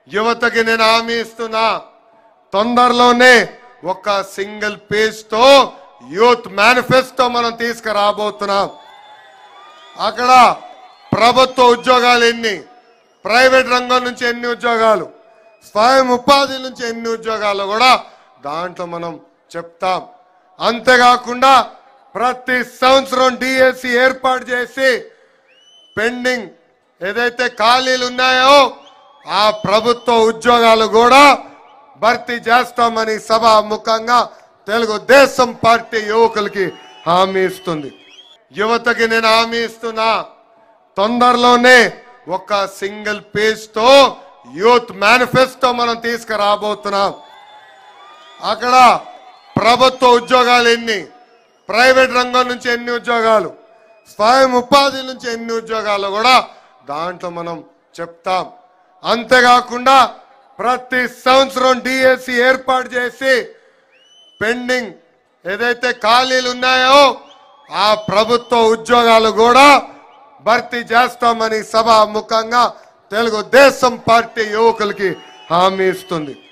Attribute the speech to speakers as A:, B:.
A: యువతకి నేను హామీ ఇస్తున్నా తొందరలోనే ఒక సింగిల్ పేజ్ తో యూత్ మేనిఫెస్టో మనం తీసుకురాబోతున్నాం అక్కడ ప్రభుత్వ ఉద్యోగాలు ఎన్ని ప్రైవేట్ రంగం నుంచి ఎన్ని ఉద్యోగాలు స్వయం ఉపాధి నుంచి ఎన్ని ఉద్యోగాలు కూడా దాంట్లో మనం చెప్తాం అంతేకాకుండా ప్రతి సంవత్సరం డిఎస్సి ఏర్పాటు చేసి పెండింగ్ ఏదైతే ఖాళీలు ఉన్నాయో ఆ ప్రభుత్వ ఉద్యోగాలు కూడా భర్తీ చేస్తామని సభాముఖంగా తెలుగుదేశం పార్టీ యువకులకి హామీ ఇస్తుంది యువతకి నేను హామీ ఇస్తున్నా తొందరలోనే ఒక సింగిల్ పేజ్ తో యూత్ మేనిఫెస్టో మనం తీసుకురాబోతున్నాం అక్కడ ప్రభుత్వ ఉద్యోగాలు ఎన్ని ప్రైవేట్ రంగం నుంచి ఎన్ని ఉద్యోగాలు స్వయం ఉపాధి నుంచి ఎన్ని ఉద్యోగాలు కూడా దాంట్లో మనం చెప్తాం అంతేకాకుండా ప్రతి సంవత్సరం డిఎస్సి ఏర్పాటు చేసి పెండింగ్ ఏదైతే ఖాళీలు ఉన్నాయో ఆ ప్రభుత్వ ఉద్యోగాలు కూడా భర్తీ చేస్తామని సభాముఖంగా తెలుగుదేశం పార్టీ యువకులకి హామీ ఇస్తుంది